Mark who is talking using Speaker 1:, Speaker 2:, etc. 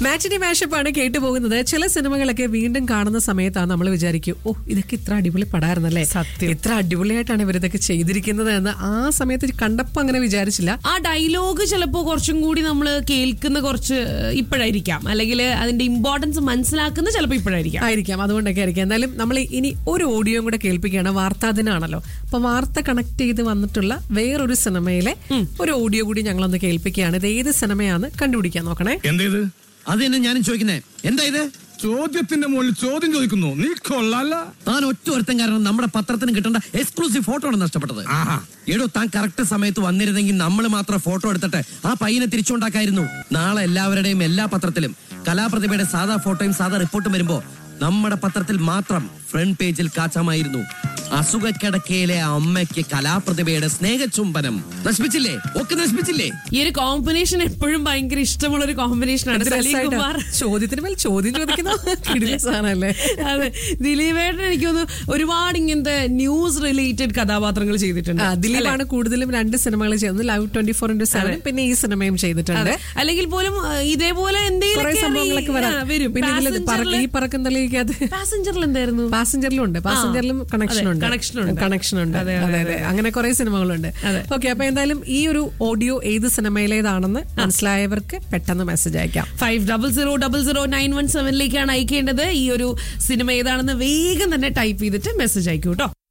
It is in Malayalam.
Speaker 1: മാച്ചിന്റെ മാഷപ്പാണ് കേട്ടുപോകുന്നത് ചില സിനിമകളൊക്കെ വീണ്ടും കാണുന്ന സമയത്താണ് നമ്മൾ വിചാരിക്കും ഓ ഇതൊക്കെ ഇത്ര അടിപൊളി പടായിരുന്നല്ലേ
Speaker 2: സത്യം.
Speaker 1: ഇത്ര അടിപൊളിയായിട്ടാണ് ഇവരിതൊക്കെ ചെയ്തിരിക്കുന്നത് എന്ന് ആ സമയത്ത് കണ്ടപ്പോ അങ്ങനെ വിചാരിച്ചില്ല
Speaker 2: ആ ഡയലോഗ് ചിലപ്പോ കുറച്ചും കൂടി നമ്മൾ കേൾക്കുന്ന കുറച്ച് ഇപ്പോഴായിരിക്കാം അല്ലെങ്കിൽ അതിന്റെ ഇമ്പോർട്ടൻസ് മനസ്സിലാക്കുന്ന ചിലപ്പോൾ ഇപ്പോഴായിരിക്കാം
Speaker 1: ആയിരിക്കാം അതുകൊണ്ടൊക്കെ ആയിരിക്കാം എന്നാലും നമ്മൾ ഇനി ഒരു ഓഡിയോ കൂടെ കേൾപ്പിക്കുകയാണ് വാർത്താ ദിനാണല്ലോ അപ്പൊ വാർത്ത കണക്ട് ചെയ്ത് വന്നിട്ടുള്ള വേറൊരു സിനിമയിലെ ഒരു ഓഡിയോ കൂടി ഞങ്ങളൊന്ന് കേൾപ്പിക്കുകയാണ് ഇത് ഏത് സിനിമയാന്ന് കണ്ടുപിടിക്കാൻ നോക്കണേ
Speaker 3: എന്തേത്
Speaker 4: അത് തന്നെ ഞാനും ചോദിക്കുന്നേ എന്താ ഇത്
Speaker 3: ചോദ്യത്തിന്റെ മുകളിൽ ചോദ്യം ചോദിക്കുന്നു നീ കൊള്ളാല
Speaker 4: താൻ ഒറ്റ ഒരുത്തൻ കാരണം നമ്മുടെ പത്രത്തിന് കിട്ടേണ്ട എക്സ്ക്ലൂസീവ് ഫോട്ടോ ആണ് നഷ്ടപ്പെട്ടത്
Speaker 3: ആഹാ.
Speaker 4: എടോ താൻ കറക്റ്റ് സമയത്ത് വന്നിരുന്നെങ്കിൽ നമ്മൾ മാത്രം ഫോട്ടോ എടുത്തിട്ട് ആ പയ്യനെ തിരിച്ചുണ്ടാക്കായിരുന്നു നാളെ എല്ലാവരുടെയും എല്ലാ പത്രത്തിലും കലാപ്രതിഭയുടെ സാധാ ഫോട്ടോയും സാധാ റിപ്പോർട്ടും വരുമ്പോ നമ്മുടെ പത്രത്തിൽ മാത്രം ഫ്രണ്ട് പേജിൽ കാച്ചാമായിരുന്നു അസുഖക്കിടക്കയിലെ അമ്മയ്ക്ക് കലാപ്രതിഭയുടെ സ്നേഹചുംബനം നശിപ്പിച്ചില്ലേ ഒക്കെ നശിപ്പിച്ചില്ലേ
Speaker 2: ഈ ഒരു കോമ്പിനേഷൻ എപ്പോഴും ഭയങ്കര ഇഷ്ടമുള്ള ഒരു കോമ്പിനേഷൻ ആണ്
Speaker 1: എന്ത്
Speaker 2: സലീം
Speaker 1: രസായിട്ടാ.
Speaker 2: കുമാർ
Speaker 1: ചോദ്യത്തിന് മേൽ ചോദ്യം ചോദിക്കുന്ന കിടില സാധനല്ലേ
Speaker 2: അതെ ദിലീപേട്ടൻ എനിക്ക് തോന്നുന്നു ഒരുപാട് ഇങ്ങനത്തെ ന്യൂസ് റിലേറ്റഡ് കഥാപാത്രങ്ങൾ ചെയ്തിട്ടുണ്ട്
Speaker 1: ആ, ദിലീപാണ് കൂടുതലും രണ്ട് സിനിമകൾ ചെയ്യുന്നത് love twenty four into seven പിന്നെ ഈ സിനിമയും ചെയ്തിട്ടുണ്ട്
Speaker 2: അതെ. അല്ലെങ്കിൽ പോലും ആ, ഇതേപോലെ
Speaker 1: കുറെ സംഭവങ്ങളൊക്കെ വരാം
Speaker 2: വരും
Speaker 1: പിന്നെ ഇതില് പറ- ഈ പറക്കുന്നതിലേക്കത്
Speaker 2: പാസഞ്ചറിൽ എന്തായിരുന്നു
Speaker 1: പാസഞ്ചറിലും ഉണ്ട് പാസഞ്ചറിലും കണക്ഷൻ ഉണ്ട്
Speaker 2: connection ഉണ്ട്.
Speaker 1: കണക്ഷൻ ഉണ്ട്
Speaker 2: അതെ,
Speaker 1: അതെ
Speaker 2: അതെ,
Speaker 1: അതെ അങ്ങനെ കുറെ സിനിമകളുണ്ട് ഓക്കെ അപ്പൊ എന്തായാലും ഈ ഒരു ഓഡിയോ ഏത് സിനിമയിലേതാണെന്ന് മനസ്സിലായവർക്ക് പെട്ടെന്ന് മെസ്സേജ് അയക്കാം
Speaker 2: five double zero double zero nine one സെവനിലേക്കാണ് അയക്കേണ്ടത് ഈ ഒരു സിനിമ ഏതാണെന്ന് വേഗം തന്നെ ടൈപ്പ് ചെയ്തിട്ട് മെസ്സേജ് അയക്കൂ കേട്ടോ